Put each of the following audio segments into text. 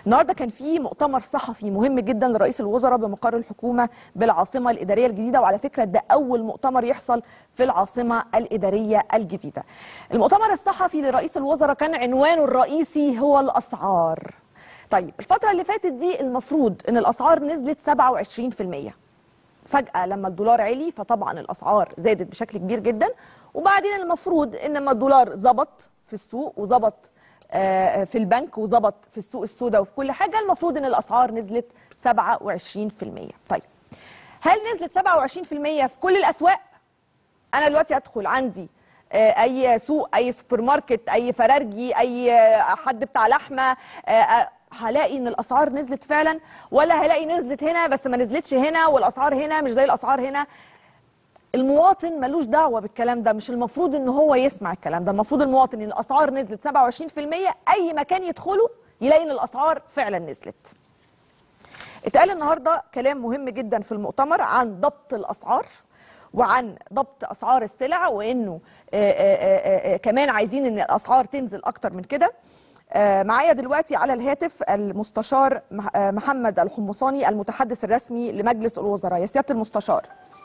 النهارده كان في مؤتمر صحفي مهم جدا لرئيس الوزراء بمقر الحكومه بالعاصمه الاداريه الجديده وعلى فكره ده اول مؤتمر يحصل في العاصمه الاداريه الجديده. المؤتمر الصحفي لرئيس الوزراء كان عنوانه الرئيسي هو الاسعار. طيب الفتره اللي فاتت دي المفروض ان الاسعار نزلت 27%. فجأة لما الدولار علي فطبعا الأسعار زادت بشكل كبير جدا وبعدين المفروض إن لما الدولار ظبط في السوق وظبط آه، في البنك وظبط في السوق السوداء وفي كل حاجة المفروض إن الأسعار نزلت 27% طيب هل نزلت 27% في كل الأسواق؟ أنا دلوقتي أدخل عندي آه، أي سوق أي سوبر ماركت أي فرارجي أي آه، حد بتاع لحمة آه، آه، هلاقي ان الاسعار نزلت فعلا ولا هلاقي نزلت هنا بس ما نزلتش هنا والاسعار هنا مش زي الاسعار هنا المواطن ملوش دعوه بالكلام ده مش المفروض ان هو يسمع الكلام ده المفروض المواطن ان الاسعار نزلت 27% اي مكان يدخله يلاقي ان الاسعار فعلا نزلت اتقال النهارده كلام مهم جدا في المؤتمر عن ضبط الاسعار وعن ضبط اسعار السلع وانه آه، آه، آه، آه، كمان عايزين ان الاسعار تنزل اكتر من كده آه، معايا دلوقتي على الهاتف المستشار مح- آه، محمد الحمصاني المتحدث الرسمي لمجلس الوزراء يا سياده المستشار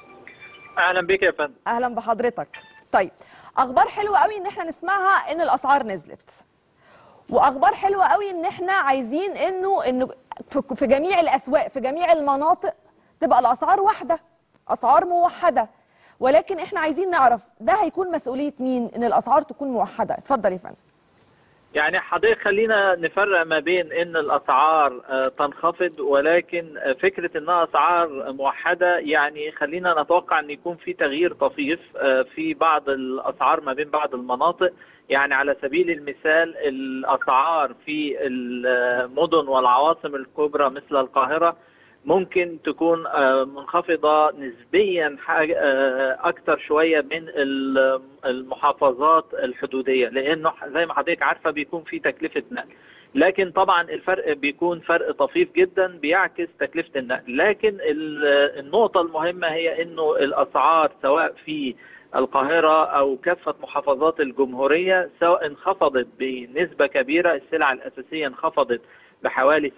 اهلا بك يا فندم اهلا بحضرتك طيب اخبار حلوه قوي ان احنا نسمعها ان الاسعار نزلت واخبار حلوه قوي ان احنا عايزين انه انه في- في جميع الاسواق في جميع المناطق تبقى الاسعار واحده اسعار موحده ولكن احنا عايزين نعرف ده هيكون مسؤوليه مين ان الاسعار تكون موحده اتفضل يا فندم يعني حضرتك خلينا نفرق ما بين ان الاسعار آه، تنخفض ولكن آه، فكره انها اسعار موحده يعني خلينا نتوقع ان يكون في تغيير طفيف آه، في بعض الاسعار ما بين بعض المناطق يعني على سبيل المثال الاسعار في المدن والعواصم الكبرى مثل القاهره ممكن تكون آه، منخفضة نسبيا حاجة آه، أكتر شوية من ال- المحافظات الحدودية لأنه زي ما حضرتك عارفة بيكون في تكلفة نقل لكن طبعا الفرق بيكون فرق طفيف جدا بيعكس تكلفة النقل لكن ال- النقطة المهمة هي أنه الأسعار سواء في القاهرة أو كافة محافظات الجمهورية سواء انخفضت بنسبة كبيرة السلع الأساسية انخفضت بحوالي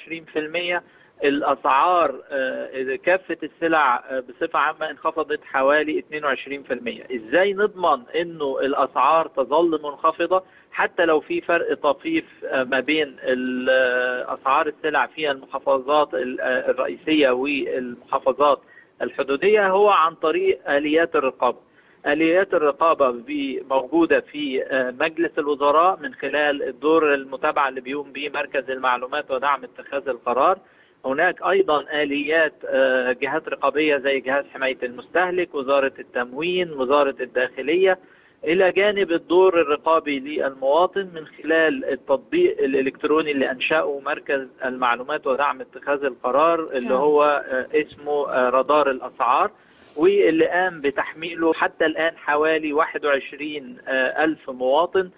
27% الاسعار آه، كافه السلع آه، بصفه عامه انخفضت حوالي 22% ازاي نضمن انه الاسعار تظل منخفضه حتى لو في فرق طفيف آه، ما بين ال- آه، اسعار السلع في المحافظات ال- آه، الرئيسيه والمحافظات الحدوديه هو عن طريق اليات الرقابه آليات الرقابة بي- موجودة في آه، مجلس الوزراء من خلال الدور المتابعة اللي بيقوم به مركز المعلومات ودعم اتخاذ القرار هناك أيضا آليات آه، جهات رقابية زي جهاز حماية المستهلك وزارة التموين وزارة الداخلية إلى جانب الدور الرقابي للمواطن من خلال التطبيق الإلكتروني اللي أنشأه مركز المعلومات ودعم اتخاذ القرار اللي نعم. هو آه، اسمه آه، رادار الأسعار واللي قام بتحميله حتى الآن حوالي 21 آه، ألف مواطن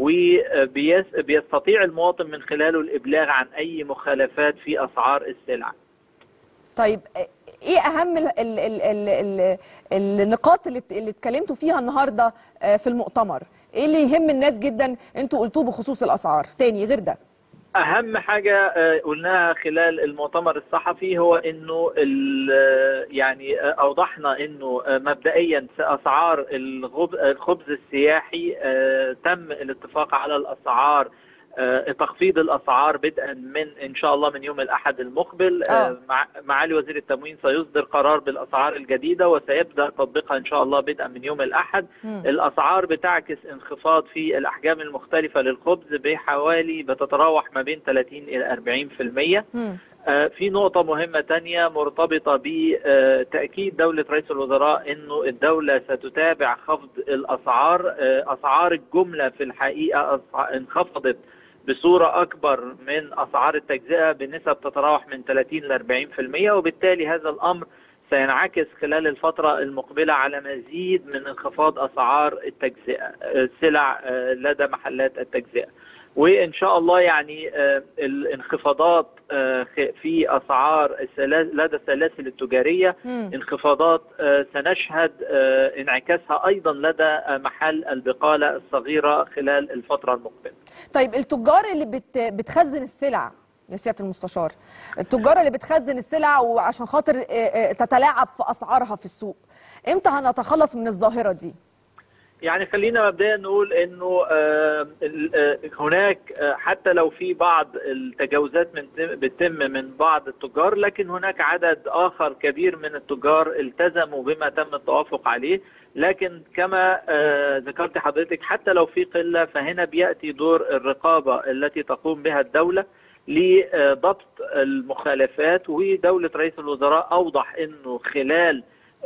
وبيستطيع المواطن من خلاله الإبلاغ عن أي مخالفات في أسعار السلع طيب ايه اهم ال ال ال ال ال النقاط اللي اللي اتكلمتوا فيها النهارده آه، في المؤتمر ايه اللي يهم الناس جدا انتوا قلتوه بخصوص الاسعار تاني غير ده أهم حاجة آه، قلناها خلال المؤتمر الصحفي هو إنه ال- يعني آه، أوضحنا إنه آه، مبدئيا أسعار الغب- الخبز السياحي آه، تم الاتفاق على الأسعار آه، تخفيض الأسعار بدءا من إن شاء الله من يوم الأحد المقبل آه. آه، مع- معالي وزير التموين سيصدر قرار بالأسعار الجديدة وسيبدأ تطبيقها إن شاء الله بدءا من يوم الأحد مم. الأسعار بتعكس انخفاض في الأحجام المختلفة للخبز بحوالي بتتراوح ما بين 30 إلى 40% مم. آه، في نقطة مهمة تانية مرتبطة بتأكيد دولة رئيس الوزراء أنه الدولة ستتابع خفض الأسعار آه، أسعار الجملة في الحقيقة أسع- انخفضت بصورة أكبر من أسعار التجزئة بنسب تتراوح من 30 ل 40% وبالتالي هذا الأمر سينعكس خلال الفترة المقبلة على مزيد من انخفاض أسعار التجزئة السلع آه، لدى محلات التجزئة وإن شاء الله يعني آه، الانخفاضات آه، خ- في أسعار السلا- لدى السلاسل التجارية مم. انخفاضات آه، سنشهد آه، انعكاسها أيضا لدى آه، محل البقالة الصغيرة خلال الفترة المقبلة طيب التجار اللي بت بتخزن السلع يا سياده المستشار التجار اللي بتخزن السلع وعشان خاطر آه، آه، تتلاعب في اسعارها في السوق امتى هنتخلص من الظاهره دي يعني خلينا مبدئيا نقول انه آه، ال- آه، هناك آه، حتى لو في بعض التجاوزات من بتتم من بعض التجار لكن هناك عدد اخر كبير من التجار التزموا بما تم التوافق عليه لكن كما آه، ذكرت حضرتك حتى لو في قله فهنا بياتي دور الرقابه التي تقوم بها الدوله لضبط المخالفات ودوله رئيس الوزراء اوضح انه خلال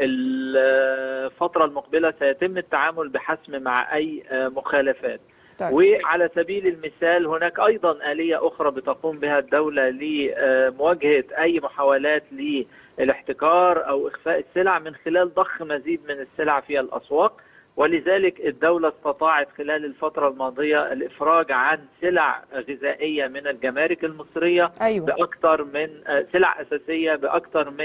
الفترة المقبلة سيتم التعامل بحسم مع أي مخالفات طيب. وعلى سبيل المثال هناك أيضا آلية أخرى بتقوم بها الدولة لمواجهة أي محاولات للاحتكار أو إخفاء السلع من خلال ضخ مزيد من السلع في الأسواق ولذلك الدولة استطاعت خلال الفترة الماضية الإفراج عن سلع غذائية من الجمارك المصرية ايوه بأكثر من آه، سلع أساسية بأكثر من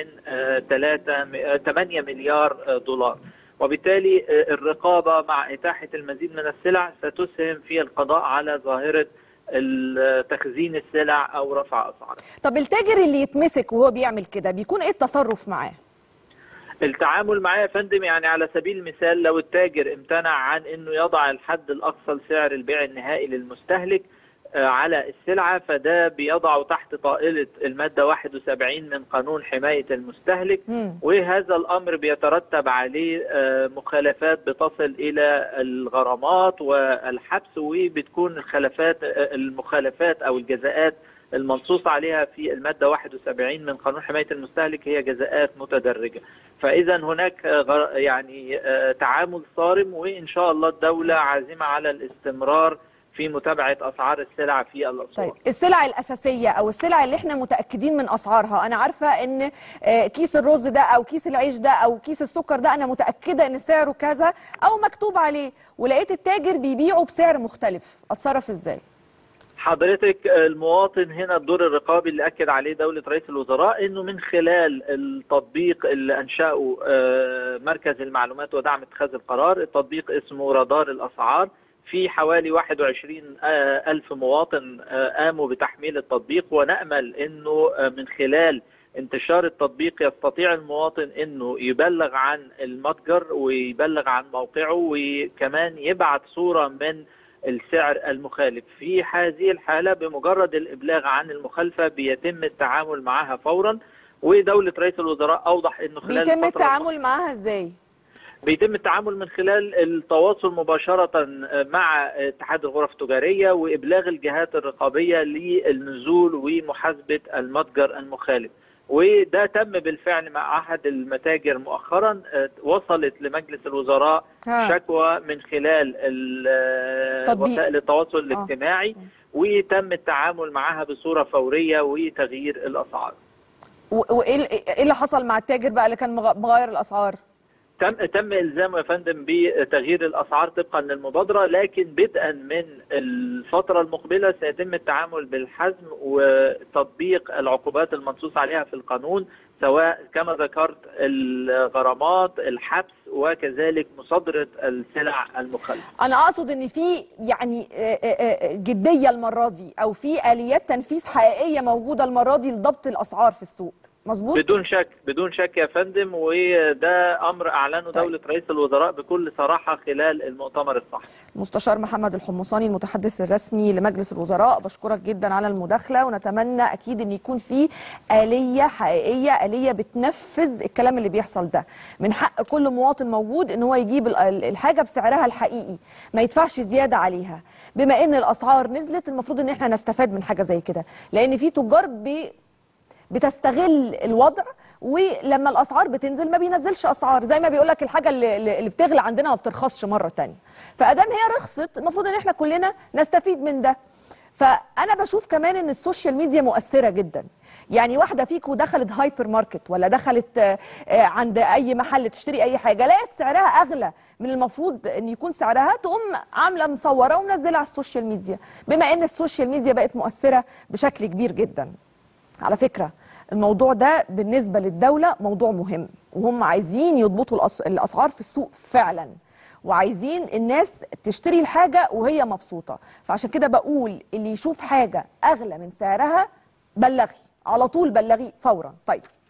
3 8 مليار آه، دولار وبالتالي آه، الرقابة مع إتاحة المزيد من السلع ستسهم في القضاء على ظاهرة ال- تخزين السلع أو رفع أسعارها طب التاجر اللي يتمسك وهو بيعمل كده بيكون ايه التصرف معاه التعامل معاه يا فندم يعني على سبيل المثال لو التاجر امتنع عن انه يضع الحد الاقصى لسعر البيع النهائي للمستهلك آه، على السلعه فده بيضعه تحت طائله الماده 71 من قانون حمايه المستهلك مم. وهذا الامر بيترتب عليه آه، مخالفات بتصل الى الغرامات والحبس وبتكون الخلافات آه، المخالفات او الجزاءات المنصوص عليها في المادة 71 من قانون حماية المستهلك هي جزاءات متدرجة فإذا هناك آه، غر- يعني آه، تعامل صارم وإن شاء الله الدولة عازمة على الاستمرار في متابعة أسعار السلع في الأسواق طيب السلع الأساسية أو السلع اللي احنا متأكدين من أسعارها أنا عارفة إن آه، كيس الرز ده أو كيس العيش ده أو كيس السكر ده أنا متأكدة إن سعره كذا أو مكتوب عليه ولقيت التاجر بيبيعه بسعر مختلف أتصرف إزاي؟ حضرتك المواطن هنا الدور الرقابي اللي اكد عليه دوله رئيس الوزراء انه من خلال التطبيق اللي انشاه آه، مركز المعلومات ودعم اتخاذ القرار التطبيق اسمه رادار الاسعار في حوالي 21 آه، ألف مواطن آه، قاموا بتحميل التطبيق ونأمل أنه آه، من خلال انتشار التطبيق يستطيع المواطن أنه يبلغ عن المتجر ويبلغ عن موقعه وكمان يبعت صورة من السعر المخالف في هذه الحالة بمجرد الإبلاغ عن المخالفة بيتم التعامل معها فورا ودولة رئيس الوزراء أوضح أنه خلال بيتم الفترة التعامل معاها إزاي؟ بيتم التعامل من خلال التواصل مباشرة مع اتحاد الغرف التجارية وإبلاغ الجهات الرقابية للنزول ومحاسبة المتجر المخالف وده تم بالفعل مع أحد المتاجر مؤخرا اه، وصلت لمجلس الوزراء ها. شكوى من خلال ال- تطبيق. وسائل التواصل آه. الاجتماعي وتم التعامل معها بصورة فورية وتغيير الأسعار و- وإيه ال- إيه اللي حصل مع التاجر بقى اللي كان مغ- مغير الأسعار؟ تم تم الزامه يا فندم بتغيير الاسعار طبقا للمبادره لكن بدءا من الفتره المقبله سيتم التعامل بالحزم وتطبيق العقوبات المنصوص عليها في القانون سواء كما ذكرت الغرامات الحبس وكذلك مصادره السلع المخالفه. أنا أقصد إن في يعني آه، آه، آه، جدية المرة دي أو في آليات تنفيذ حقيقية موجودة المرة دي لضبط الأسعار في السوق مظبوط؟ بدون شك بدون شك يا فندم وده امر اعلنه طيب. دوله رئيس الوزراء بكل صراحه خلال المؤتمر الصحفي. مستشار محمد الحمصاني المتحدث الرسمي لمجلس الوزراء بشكرك جدا على المداخله ونتمنى اكيد ان يكون في اليه حقيقيه اليه بتنفذ الكلام اللي بيحصل ده من حق كل مواطن موجود ان هو يجيب ال- ال- الحاجه بسعرها الحقيقي ما يدفعش زياده عليها بما ان الاسعار نزلت المفروض ان احنا نستفاد من حاجه زي كده لان في تجار بي بتستغل الوضع ولما الاسعار بتنزل ما بينزلش اسعار زي ما بيقول لك الحاجه اللي, اللي بتغلى عندنا ما بترخصش مره تانية فادام هي رخصت المفروض ان احنا كلنا نستفيد من ده فانا بشوف كمان ان السوشيال ميديا مؤثره جدا يعني واحده فيكم دخلت هايبر ماركت ولا دخلت آه، آه، عند اي محل تشتري اي حاجه لقيت سعرها اغلى من المفروض ان يكون سعرها تقوم عامله مصوره ومنزلها على السوشيال ميديا بما ان السوشيال ميديا بقت مؤثره بشكل كبير جدا على فكرة الموضوع ده بالنسبة للدولة موضوع مهم وهم عايزين يضبطوا الأس- الأسعار في السوق فعلا وعايزين الناس تشتري الحاجة وهي مبسوطة فعشان كده بقول اللي يشوف حاجة أغلى من سعرها بلغي على طول بلغي فورا طيب